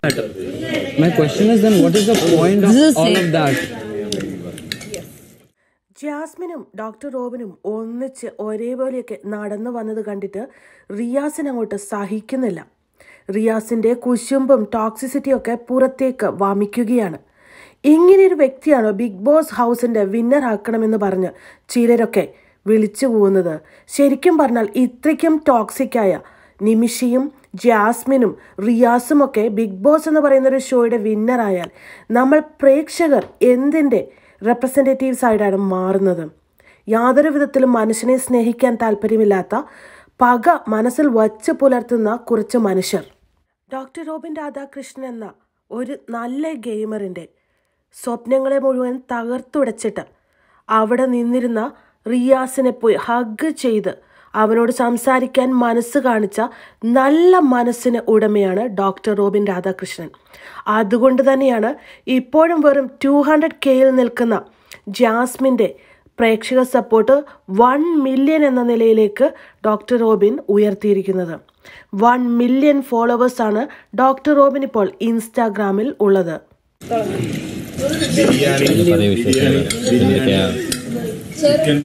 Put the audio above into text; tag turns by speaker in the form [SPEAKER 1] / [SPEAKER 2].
[SPEAKER 1] My question is then what is the point of
[SPEAKER 2] This is
[SPEAKER 1] all
[SPEAKER 2] safe.
[SPEAKER 1] of that?
[SPEAKER 3] ജാസ്മിനും doctor റോബിനും ഒന്നിച്ച് ഒരേപോലെയൊക്കെ നടന്നു വന്നത് കണ്ടിട്ട് റിയാസിന് അങ്ങോട്ട് സഹിക്കുന്നില്ല റിയാസിൻ്റെ കുശുമ്പും ടോക്സിസിറ്റിയും ഒക്കെ പുറത്തേക്ക് വമിക്കുകയാണ് ഇങ്ങനെയൊരു വ്യക്തിയാണോ ബിഗ് ബോസ് ഹൗസിൻ്റെ വിന്നർ ആക്കണമെന്ന് പറഞ്ഞ് ചിലരൊക്കെ വിളിച്ചു പോകുന്നത് ശരിക്കും പറഞ്ഞാൽ ഇത്രയ്ക്കും ടോക്സിക്കായ നിമിഷയും ജാസ്മിനും റിയാസും ഒക്കെ ബിഗ് ബോസ് എന്ന് പറയുന്ന ഒരു ഷോയുടെ വിന്നറായാൽ നമ്മൾ പ്രേക്ഷകർ എന്തിൻ്റെ റെപ്രസെൻറ്റേറ്റീവ്സ് ആയിട്ടാണ് മാറുന്നത് യാതൊരു വിധത്തിലും മനുഷ്യനെ സ്നേഹിക്കാൻ താല്പര്യമില്ലാത്ത പക മനസ്സിൽ വച്ച് പുലർത്തുന്ന കുറച്ച് മനുഷ്യർ ഡോക്ടർ റോബിൻ രാധാകൃഷ്ണൻ എന്ന ഒരു നല്ല ഗെയിമറിൻ്റെ സ്വപ്നങ്ങളെ മുഴുവൻ തകർത്തുടച്ചിട്ട് അവിടെ നിന്നിരുന്ന റിയാസിനെ പോയി ഹഗ് ചെയ്ത് അവനോട് സംസാരിക്കാൻ മനസ്സ് കാണിച്ച നല്ല മനസ്സിന് ഉടമയാണ് ഡോക്ടർ റോബിൻ രാധാകൃഷ്ണൻ അതുകൊണ്ട് തന്നെയാണ് ഇപ്പോഴും വെറും ടു ഹൺഡ്രഡ് കെയിൽ നിൽക്കുന്ന ജാസ്മിൻ്റെ പ്രേക്ഷക സപ്പോർട്ട് വൺ മില്യൺ എന്ന നിലയിലേക്ക് ഡോക്ടർ റോബിൻ ഉയർത്തിയിരിക്കുന്നത് വൺ മില്യൺ ഫോളോവേഴ്സാണ് ഡോക്ടർ റോബിൻ ഇപ്പോൾ ഇൻസ്റ്റാഗ്രാമിൽ ഉള്ളത്
[SPEAKER 4] പതിവ് വിശേഷങ്ങൾ എന്തൊക്കെയാണ്